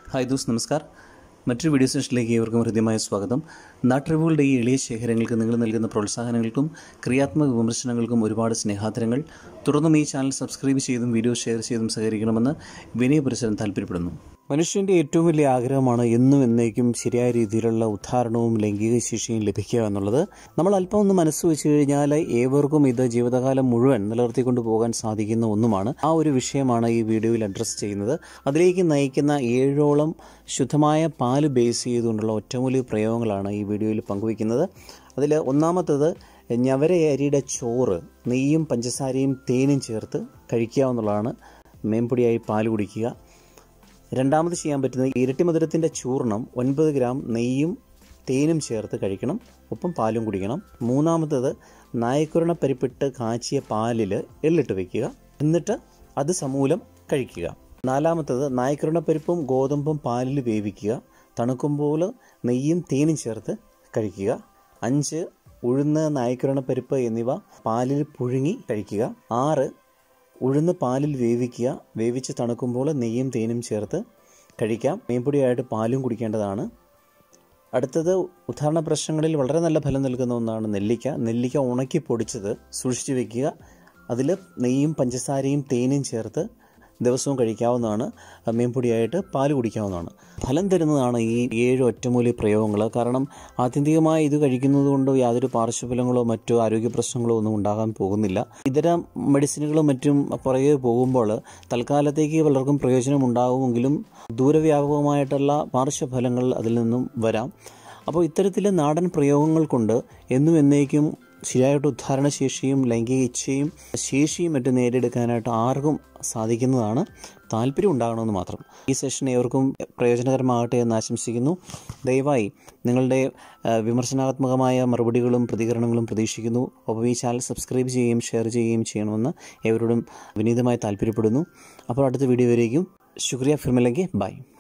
hi those നമസ്കാർ മറ്റൊരു video സെഷനിലേക്ക് ഏവർക്കും ഹൃദ്യമായ സ്വാഗതം നാട്ടറിവുകളുടെ ഈ എളിയ ശേഖരങ്ങൾക്ക് നിങ്ങൾ നൽകുന്ന പ്രോത്സാഹനങ്ങൾക്കും ക്രിയാത്മക വിമർശനങ്ങൾക്കും ഒരുപാട് സ്നേഹാദരങ്ങൾ തുടർന്നും ഈ ചാനൽ സബ്സ്ക്രൈബ് ചെയ്തും വീഡിയോ ഷെയർ ചെയ്തും സഹകരിക്കണമെന്ന് വിനയപുരസരം താല്പര്യപ്പെടുന്നു മനുഷ്യൻ്റെ ഏറ്റവും വലിയ ആഗ്രഹമാണ് എന്നും എന്നേക്കും ശരിയായ രീതിയിലുള്ള ഉദ്ധാരണവും ലൈംഗിക ശേഷിയും ലഭിക്കുക എന്നുള്ളത് നമ്മൾ അല്പം ഒന്ന് മനസ്സ് വെച്ച് കഴിഞ്ഞാൽ ഏവർക്കും ഇത് ജീവിതകാലം മുഴുവൻ നിലനിർത്തിക്കൊണ്ട് പോകാൻ സാധിക്കുന്ന ഒന്നുമാണ് ആ ഒരു വിഷയമാണ് ഈ വീഡിയോയിൽ അഡ്രസ്സ് ചെയ്യുന്നത് അതിലേക്ക് നയിക്കുന്ന ഏഴോളം ശുദ്ധമായ പാല് ബേസ് ചെയ്തുകൊണ്ടുള്ള ഒറ്റമൂലി പ്രയോഗങ്ങളാണ് ഈ വീഡിയോയിൽ പങ്കുവയ്ക്കുന്നത് അതിൽ ഒന്നാമത്തത് ഞവര അരിയുടെ ചോറ് നെയ്യും പഞ്ചസാരയും തേനും ചേർത്ത് കഴിക്കുക എന്നുള്ളതാണ് മേമ്പൊടിയായി പാല് കുടിക്കുക രണ്ടാമത് ചെയ്യാൻ പറ്റുന്നത് ഇരട്ടി മധുരത്തിൻ്റെ ചൂർണം ഒൻപത് ഗ്രാം നെയ്യും തേനും ചേർത്ത് കഴിക്കണം ഒപ്പം പാലും കുടിക്കണം മൂന്നാമത്തത് നായക്കുരണ പരിപ്പിട്ട് കാച്ചിയ പാലിൽ എള്ളിട്ട് വയ്ക്കുക എന്നിട്ട് അത് സമൂലം കഴിക്കുക നാലാമത്തത് നായക്കുരണ പരിപ്പും ഗോതമ്പും പാലിൽ വേവിക്കുക തണുക്കുമ്പോൾ നെയ്യും തേനും ചേർത്ത് കഴിക്കുക അഞ്ച് ഉഴുന്ന് നായക്കുരണ പരിപ്പ് എന്നിവ പാലിൽ പുഴുങ്ങി കഴിക്കുക ആറ് ഉഴുന്ന് പാലിൽ വേവിക്കുക വേവിച്ച് തണുക്കുമ്പോൾ നെയ്യും തേനും ചേർത്ത് കഴിക്കാം മീൻപൊടിയായിട്ട് പാലും കുടിക്കേണ്ടതാണ് അടുത്തത് ഉദാഹരണ പ്രശ്നങ്ങളിൽ വളരെ നല്ല ഫലം നൽകുന്ന ഒന്നാണ് നെല്ലിക്ക നെല്ലിക്ക ഉണക്കി പൊടിച്ചത് സൂക്ഷിച്ചു വെക്കുക അതിൽ നെയ്യും പഞ്ചസാരയും തേനും ചേർത്ത് ദിവസവും കഴിക്കാവുന്നതാണ് മീൻപൊടിയായിട്ട് പാല് കുടിക്കാവുന്നതാണ് ഫലം തരുന്നതാണ് ഈ ഏഴ് ഒറ്റമൂലി പ്രയോഗങ്ങൾ കാരണം ആത്യന്തികമായി ഇത് കഴിക്കുന്നത് കൊണ്ട് യാതൊരു പാർശ്വഫലങ്ങളോ മറ്റോ ആരോഗ്യ പ്രശ്നങ്ങളോ ഒന്നും ഉണ്ടാകാൻ പോകുന്നില്ല ഇതര മെഡിസിനുകളും മറ്റും പുറകെ പോകുമ്പോൾ തൽക്കാലത്തേക്ക് പലർക്കും പ്രയോജനം ഉണ്ടാകുമെങ്കിലും ദൂരവ്യാപകമായിട്ടുള്ള പാർശ്വഫലങ്ങൾ അതിൽ നിന്നും വരാം അപ്പോൾ ഇത്തരത്തിൽ നാടൻ പ്രയോഗങ്ങൾ കൊണ്ട് എന്നും എന്നേക്കും ശരിയായിട്ട് ഉദ്ധാരണശേഷിയും ലൈംഗിക ഇച്ഛയും ശേഷിയും മറ്റും നേടിയെടുക്കാനായിട്ട് ആർക്കും സാധിക്കുന്നതാണ് താല്പര്യം ഉണ്ടാകണമെന്ന് മാത്രം ഈ സെഷൻ ഏവർക്കും പ്രയോജനകരമാകട്ടെ എന്ന് ആശംസിക്കുന്നു ദയവായി നിങ്ങളുടെ വിമർശനാത്മകമായ മറുപടികളും പ്രതികരണങ്ങളും പ്രതീക്ഷിക്കുന്നു ഒപ്പം ഈ ചാനൽ സബ്സ്ക്രൈബ് ചെയ്യുകയും ഷെയർ ചെയ്യുകയും ചെയ്യണമെന്ന് ഏവരോടും വിനീതമായി താല്പര്യപ്പെടുന്നു അപ്പോൾ അടുത്ത വീഡിയോ വരേക്കും ശുക്രിയ ഫിർമിലെങ്കിൽ ബൈ